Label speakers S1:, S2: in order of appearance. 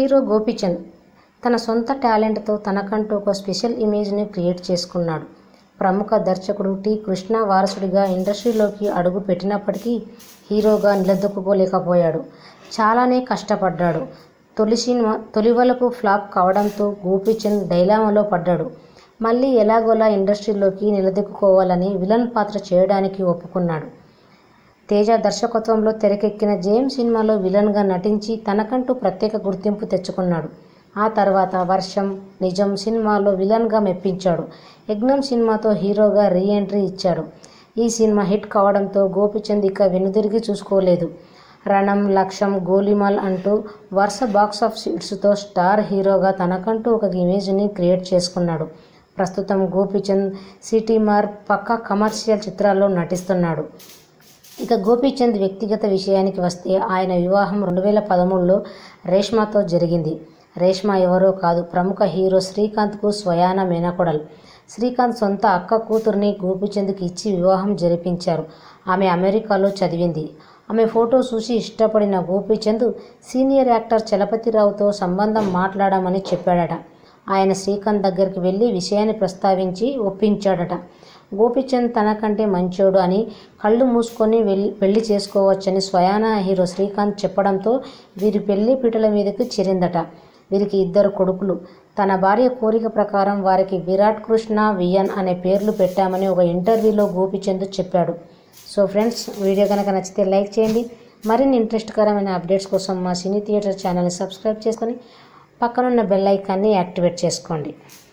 S1: hero Gopichand తన సొంత టాలెంట్తో తనకంటూ ఒక స్పెషల్ ఇమేజ్ని క్రియేట్ చేసుకున్నాడు ప్రముఖ దర్శకుడు టి కృష్ణ వారసుడిగా ఇండస్ట్రీలోకి అడుగు పెట్టినప్పటికీ హీరోగా నిలదొక్కుకోలేకపోయాడు చాలానే కష్టపడ్డాడు తొలి సినిమా తొలివలపు ఫ్లాప్ కావడంతో గోపీచంద్ డైలామాలో పడ్డాడు మళ్ళీ ఎలాగోలా ఇండస్ట్రీలోకి నిలదొక్కుకోవాలని విలన్ పాత్ర చేయడానికి ఒప్పుకున్నాడు తేజ దర్శకత్వంలో తెరకెక్కిన జేమ్ సినిమాలో విలన్గా నటించి తనకంటూ ప్రత్యేక గుర్తింపు తెచ్చుకున్నాడు ఆ తర్వాత వర్షం నిజం సినిమాలో విలన్గా మెప్పించాడు యజ్ఞం సినిమాతో హీరోగా రీ ఎంట్రీ ఇచ్చాడు ఈ సినిమా హిట్ కావడంతో గోపిచంద్ ఇక వెనుదిరిగి చూసుకోలేదు రణం లక్ష్యం గోలిమాల్ అంటూ వరుస బాక్స్ ఆఫ్ హిట్స్తో స్టార్ హీరోగా తనకంటూ ఒక ఇమేజ్ని క్రియేట్ చేసుకున్నాడు ప్రస్తుతం గోపిచంద్ సిటీ మార్ పక్కా కమర్షియల్ చిత్రాల్లో నటిస్తున్నాడు ఇక గోపీచంద్ వ్యక్తిగత విషయానికి వస్తే ఆయన వివాహం రెండు వేల పదమూడులో రేష్మాతో జరిగింది రేష్మా ఎవరో కాదు ప్రముఖ హీరో శ్రీకాంత్కు స్వయాన మేనకోడలు శ్రీకాంత్ సొంత అక్క కూతుర్ని గోపీచంద్కి ఇచ్చి వివాహం జరిపించారు ఆమె అమెరికాలో చదివింది ఆమె ఫోటో చూసి ఇష్టపడిన గోపీచంద్ సీనియర్ యాక్టర్ చలపతిరావుతో సంబంధం మాట్లాడమని చెప్పాడట ఆయన శ్రీకాంత్ దగ్గరికి వెళ్ళి విషయాన్ని ప్రస్తావించి ఒప్పించాడట గోపిచంద్ తనకంటే మంచోడు అని కళ్ళు మూసుకొని వెళ్ళి పెళ్లి చేసుకోవచ్చని స్వయాన హీరో శ్రీకాంత్ చెప్పడంతో వీరి పెళ్లి పీటల మీదకి చేరిందట వీరికి ఇద్దరు కొడుకులు తన భార్య కోరిక ప్రకారం వారికి విరాట్ కృష్ణ వియన్ అనే పేర్లు పెట్టామని ఒక ఇంటర్వ్యూలో గోపిచంద్ చెప్పాడు సో ఫ్రెండ్స్ వీడియో కనుక నచ్చితే లైక్ చేయండి మరిన్ని ఇంట్రెస్ట్కరమైన అప్డేట్స్ కోసం మా సినీ థియేటర్ ఛానల్ని సబ్స్క్రైబ్ చేసుకొని పక్కనున్న బెల్ ఐకాన్ని యాక్టివేట్ చేసుకోండి